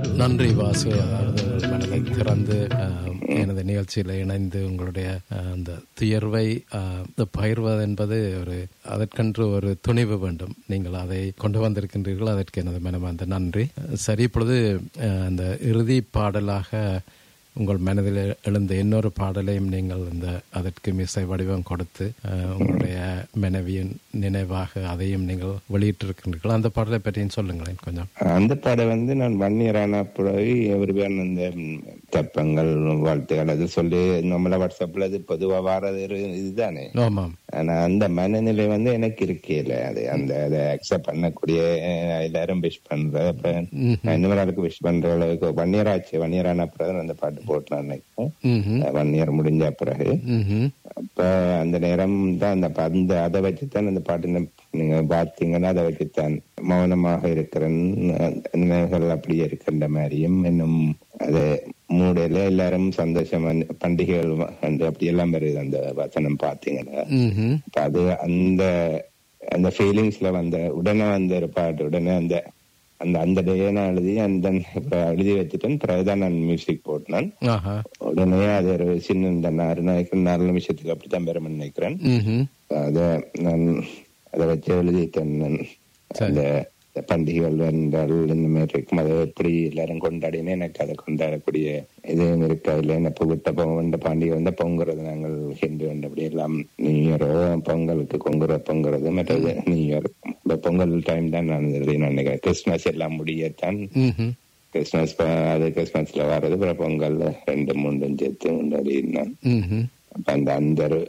நன்றி வாசு அதாவது மனதை திறந்து ஆஹ், எனது நிகழ்ச்சியில் இணைந்து உங்களுடைய ஆஹ், அந்த துயர்வை ஆஹ், இந்த பகிர்வது என்பது ஒரு அதற்கென்று ஒரு துணிவு வேண்டும் நீங்கள் அதை கொண்டு வந்திருக்கின்றீர்கள் அதற்கு எனது மனமார்ந்த நன்றி சரி இப்பொழுது ஆஹ், அந்த இறுதி பாடலாக உங்கள் மனதில் எழுந்த இன்னொரு பாடலையும் நீங்கள் இந்த அதற்கு மிசை வடிவம் கொடுத்து ஆஹ், உங்களுடைய மனைவியின் நினைவாக அதையும் நீங்கள் வெளியிட்டிருக்கின்றீர்கள் அந்த பாடலை பற்றியும் சொல்லுங்களேன் கொஞ்சம் அந்த பாடம் வந்து நான் ஒன் இயர் ஆன பிறகு எவருவேன் அந்த ம், தப்பங்கள் வாழ்த்துக்கள் அது சொல்லி நம்மள வாட்ஸ்அப்ல அது பொதுவா வாரது ஒரு இதுதானே ஆமாம் ஆனா அந்த மனநிலை வந்து எனக்கு இருக்கேல அது அந்த அதை அக்செப்ட் பண்ணக்கூடிய அஹ், எல்லாரும் விஷ் பண்ற அப்ப நான் இன்னொரு ஆளுக்கு விஷ் பண்ற அளவுக்கு ஒன் இயர் ஆச்சு ஒன் இயர் ஆன பிறகு நான் அந்த பாட்டு போட்டேன் நினைக்கிறேன் ம்ஹும். ஒன் இயர் முடிஞ்ச பிறகு ம்ஹும். அப்ப அந்த நேரம் தான் அந்த ப- அந்த அதை வச்சுத்தான் அந்த பாட்டு ந- நீங்க பார்த்தீங்கன்னா அதை வச்சுத்தான் மௌனமாக இருக்கிறேன் நினைவுகள் அப்படியே இருக்கின்ற மாதிரியும் இன்னும் அது மூடையில எல்லாரும் சந்தோஷம் வந்து- பண்டிகைகள் வ- வந்து அப்படி எல்லாம் வருது அந்த வசனம் பாத்தீங்கன்னா ம்ஹும். அப்ப அது அந்த அந்த ஃபீலிங்ஸ்ல வந்த உடனே வந்த ஒரு பாட்டு உடனே அந்த அந்த அந்த டே நான் எழுதி அந்த எழுதி வச்சுட்டேன் பிறகுதான் நான் மியூசிக் போட்டேன் ஆஹா உடனே அது ஒரு சின்ன இந்த நாலு நாளைக்கு நாலு நிமிஷத்துக்கு அப்படித்தான் பெறும் நினைக்கிறேன் ம்ஹும். அத நான் அதை வச்சு எழுதிட்டேன் நான். அந்த பண்டிகைகள் என்றால் இந்த மாதிரி இருக்கும் அதை எப்படி எல்லாரும் கொண்டாடினே எனக்கு அதை கொண்டாடக்கூடிய இதுவும் இருக்கா இல்லை என்ன புகுட்ட பொங்க பாண்டிகை வந்து பொங்குறது நாங்கள் ஹிந்து வந்து அப்படி எல்லாம் நியூ இயரோ பொங்கலுக்கு கொங்குற பொங்குறது மற்றது நியூ இயர் இந்த பொங்கல் டைம் தான் நான் இதை நான் நினைக்கிறேன் கிறிஸ்துமஸ் எல்லாம் முடியத்தான் ம்ஹும். கிறிஸ்துமஸ் ப- அது கிறிஸ்துமஸ்ல வர்றது அப்புறம் பொங்கல் ரெண்டு மூணு சேர்த்து கொண்டாடினான் ம்ஹும். அப்ப அந்த அந்த ஒரு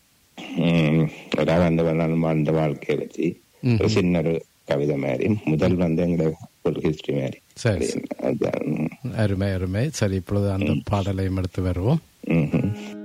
உம், ஒரு அந்த நாள் வாழ்ந்த வாழ்க்கையை வச்சு ஒரு சின்ன ஒரு கவிதை மாதிரி முதல் வந்து எங்களோட ஒரு ஹிஸ்டரி மாதிரி சரி அதுதான் அருமை அருமை சரி இப்பொழுது அந்த பாடலையும் எடுத்து வருவோம் ம்ஹும்.